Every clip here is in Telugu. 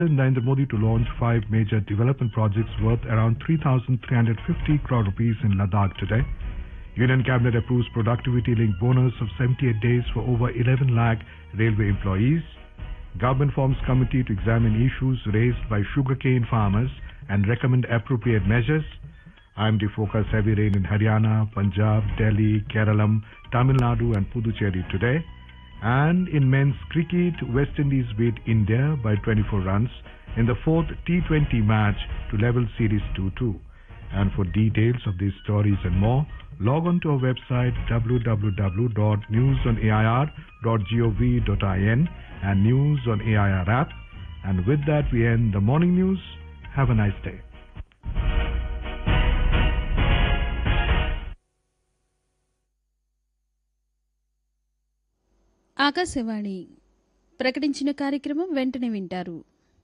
Narendra Modi to launch five major development projects worth around 3,350 crore rupees in Ladakh today. Union Cabinet approves productivity-linked bonus of 78 days for over 11 lakh railway employees. Government forms committee to examine issues raised by sugarcane farmers and recommend appropriate measures. IMD forecasts heavy rain in Haryana, Punjab, Delhi, Keralam, Tamil Nadu and Puducherry today. And in men's cricket, West Indies beat India by 24 runs in the fourth T20 match to level series 2-2. And for details of these stories and more, log on to our website www.newsonair.gov.in and News on AIR app. And with that, we end the morning news. Have a nice day. Akashvani ప్రకటించిన కార్యక్రమం వెంటనే వింటారు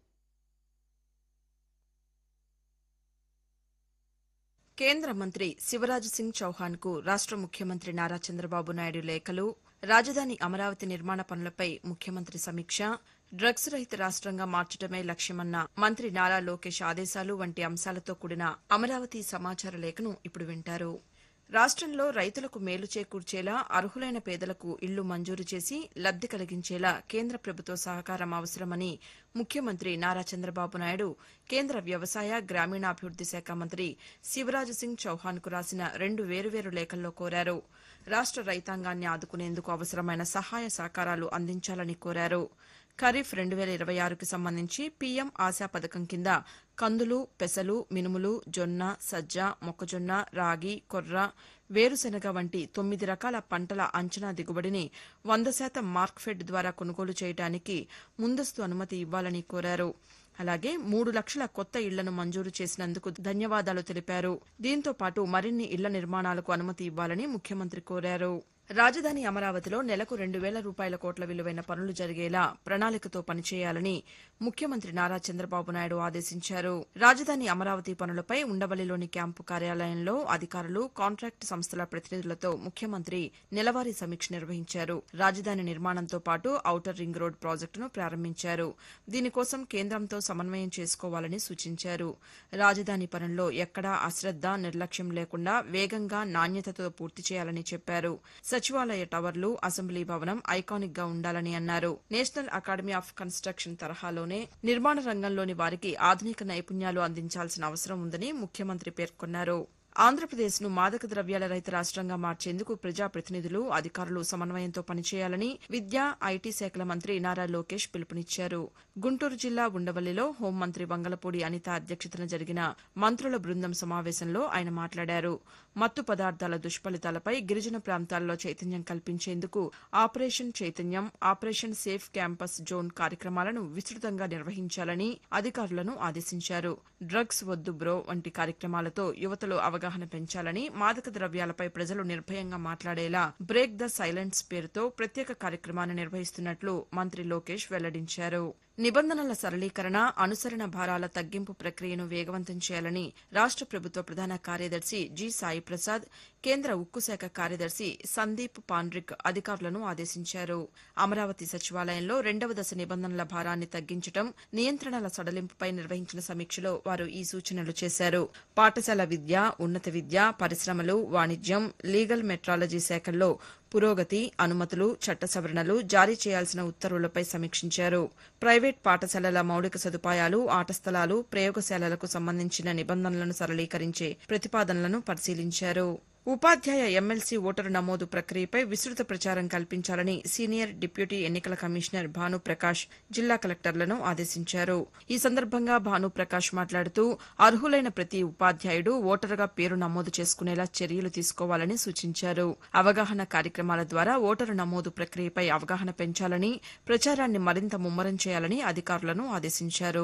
కేంద్ర మంత్రి శివరాజ్ సింగ్ చౌహాన్ కు రాష్ట ముఖ్యమంత్రి నారా చంద్రబాబు నాయుడు లేఖలు రాజధాని అమరావతి నిర్మాణ పనులపై ముఖ్యమంత్రి సమీక్ష డ్రగ్స్ రహిత రాష్ట్రంగా మార్చడమే లక్ష్యమన్న మంత్రి నారా లోకేష్ ఆదేశాలు వంటి అంశాలతో కూడిన అమరావతి సమాచార లేఖను ఇప్పుడు వింటారు రాష్ట్రంలో రైతులకు మేలు చేకూర్చేలా అర్హులైన పేదలకు ఇళ్లు మంజూరు చేసి లబ్ది కలిగించేలా కేంద్ర ప్రభుత్వ సహకారం అవసరమని ముఖ్యమంత్రి నారా చంద్రబాబు నాయుడు కేంద్ర వ్యవసాయ గ్రామీణాభివృద్ది శాఖ మంత్రి శివరాజ్ సింగ్ చౌహాన్ కు రాసిన రెండు వేరువేరు లేఖల్లో కోరారు రాష్ట రైతాంగాన్ని ఆదుకునేందుకు అవసరమైన సహాయ సహకారాలు అందించాలని కోరారు ఖరీఫ్ రెండు వేల ఇరవై ఆరుకి సంబంధించి పీఎం ఆశా పథకం కింద కందులు పెసలు మినుములు జొన్న సజ్జ మొక్కజొన్న రాగి కొర్ర వేరుశెనగ వంటి తొమ్మిది రకాల పంటల అంచనా దిగుబడిని వంద శాతం మార్క్ఫెడ్ ద్వారా కొనుగోలు చేయడానికి ముందస్తు అనుమతి ఇవ్వాలని కోరారు అలాగే మూడు లక్షల కొత్త ఇళ్లను మంజూరు చేసినందుకు ధన్యవాదాలు తెలిపారు దీంతో పాటు మరిన్ని ఇళ్ల నిర్మాణాలకు అనుమతి ఇవ్వాలని ముఖ్యమంత్రి కోరారు రాజధాని అమరావతిలో నెలకు రెండు వేల రూపాయల కోట్ల విలువైన పనులు జరిగేలా ప్రణాళికతో పనిచేయాలని ముఖ్యమంత్రి నారా చంద్రబాబు నాయుడు ఆదేశించారు రాజధాని అమరావతి పనులపై ఉండవల్లిలోని క్యాంపు కార్యాలయంలో అధికారులు కాంట్రాక్ట్ సంస్థల ప్రతినిధులతో ముఖ్యమంత్రి నెలవారీ సమీక్ష నిర్వహించారు రాజధాని నిర్మాణంతో పాటు ఔటర్ రింగ్ రోడ్ ప్రాజెక్టును ప్రారంభించారు దీనికోసం కేంద్రంతో సమన్వయం చేసుకోవాలని సూచించారు రాజధాని పనుల్లో ఎక్కడా అశ్రద్ద నిర్లక్ష్యం లేకుండా వేగంగా నాణ్యతతో పూర్తి చేయాలని చెప్పారు సచివాలయ టవర్లు అసెంబ్లీ భవనం ఐకానిక్ గా ఉండాలని అన్నారు నేషనల్ అకాడమీ ఆఫ్ కన్స్ట్రక్షన్ తరహాలోనే నిర్మాణ రంగంలోని వారికి ఆధునిక నైపుణ్యాలు అందించాల్సిన అవసరం ఉందని ముఖ్యమంత్రి పేర్కొన్నారు ఆంధ్రప్రదేశ్ను మాదక ద్రవ్యాల రహిత రాష్ట్రంగా మార్చేందుకు ప్రజాప్రతినిధులు అధికారులు సమన్వయంతో పనిచేయాలని విద్యా ఐటీ శాఖల మంత్రి నారా లోకేష్ పిలుపునిచ్చారు గుంటూరు జిల్లా ఉండవల్లిలో హోంమంత్రి వంగలపూడి అనిత అధ్యక్షతన జరిగిన మంత్రుల బృందం సమావేశంలో ఆయన మాట్లాడారు మత్తు పదార్థాల దుష్ఫలితాలపై గిరిజన ప్రాంతాల్లో చైతన్యం కల్పించేందుకు ఆపరేషన్ చైతన్యం ఆపరేషన్ సేఫ్ క్యాంపస్ జోన్ కార్యక్రమాలను విస్తృతంగా నిర్వహించాలని అధికారులను ఆదేశించారు డ్రగ్స్ వద్దు బ్రో వంటి కార్యక్రమాలతో యువతలో అవగాహన పెంచాలని మాదక ద్రవ్యాలపై ప్రజలు నిర్భయంగా మాట్లాడేలా బ్రేక్ ద సైలెన్స్ పేరుతో ప్రత్యేక కార్యక్రమాన్ని నిర్వహిస్తున్నట్లు మంత్రి లోకేష్ వెల్లడించారు నిబంధనల సరళీకరణ అనుసరణ భారాల తగ్గింపు ప్రక్రియను వేగవంతం చేయాలని రాష్ట ప్రభుత్వ ప్రధాన కార్యదర్శి జి సాయి ప్రసాద్ కేంద్ర ఉక్కు శాఖ కార్యదర్శి సందీప్ పాండ్రిక్ అధికారులను ఆదేశించారు అమరావతి సచివాలయంలో రెండవ దశ నిబంధనల భారాన్ని తగ్గించడం నియంత్రణల సడలింపుపై నిర్వహించిన సమీక్షలో వారు ఈ సూచనలు చేశారు పాఠశాల విద్య ఉన్నత విద్య పరిశ్రమలు వాణిజ్యం లీగల్ మెట్రాలజీ శాఖల్లో పురోగతి అనుమతులు చట్ట సవరణలు జారీ చేయాల్సిన ఉత్తర్వులపై సమీక్షించారు ప్రైవేట్ పాఠశాలల మౌలిక సదుపాయాలు ఆట స్థలాలు ప్రయోగశాలలకు సంబంధించిన నిబంధనలను సరళీకరించే ప్రతిపాదనలను పరిశీలించారు ఉపాధ్యాయ ఎమ్మెల్సీ ఓటరు నమోదు ప్రక్రియపై విస్తృత ప్రచారం కల్పించాలని సీనియర్ డిప్యూటీ ఎన్నికల కమిషనర్ భానుప్రకాష్ జిల్లా కలెక్టర్లను ఆదేశించారు ఈ సందర్భంగా భానుప్రకాష్ మాట్లాడుతూ అర్హులైన ప్రతి ఉపాధ్యాయుడు ఓటరుగా పేరు నమోదు చేసుకునేలా చర్యలు తీసుకోవాలని సూచించారు అవగాహన కార్యక్రమాల ద్వారా ఓటరు నమోదు ప్రక్రియపై అవగాహన పెంచాలని ప్రచారాన్ని మరింత ముమ్మరం చేయాలని అధికారులను ఆదేశించారు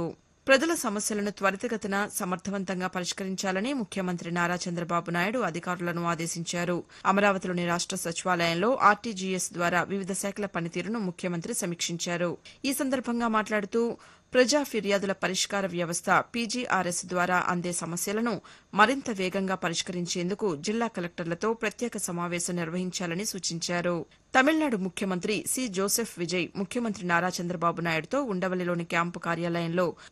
ప్రజల సమస్యలను త్వరితగతిన సమర్థవంతంగా పరిష్కరించాలని ముఖ్యమంత్రి నారా చంద్రబాబు నాయుడు అధికారులను ఆదేశించారు అమరావతిలోని రాష్ట సచివాలయంలో ఆర్టీజీఎస్ ద్వారా వివిధ శాఖల పనితీరును ముఖ్యమంత్రి సమీక్షించారు ఈ సందర్భంగా మాట్లాడుతూ ప్రజా ఫిర్యాదుల పరిష్కార వ్యవస్థ పీజీఆర్ఎస్ ద్వారా అందే సమస్యలను మరింత వేగంగా పరిష్కరించేందుకు జిల్లా కలెక్టర్లతో ప్రత్యేక సమావేశం నిర్వహించాలని సూచించారు తమిళనాడు ముఖ్యమంత్రి సి జోసెఫ్ విజయ్ ముఖ్యమంత్రి నారా చంద్రబాబు నాయుడుతో ఉండవల్లిలోని క్యాంపు కార్యాలయంలో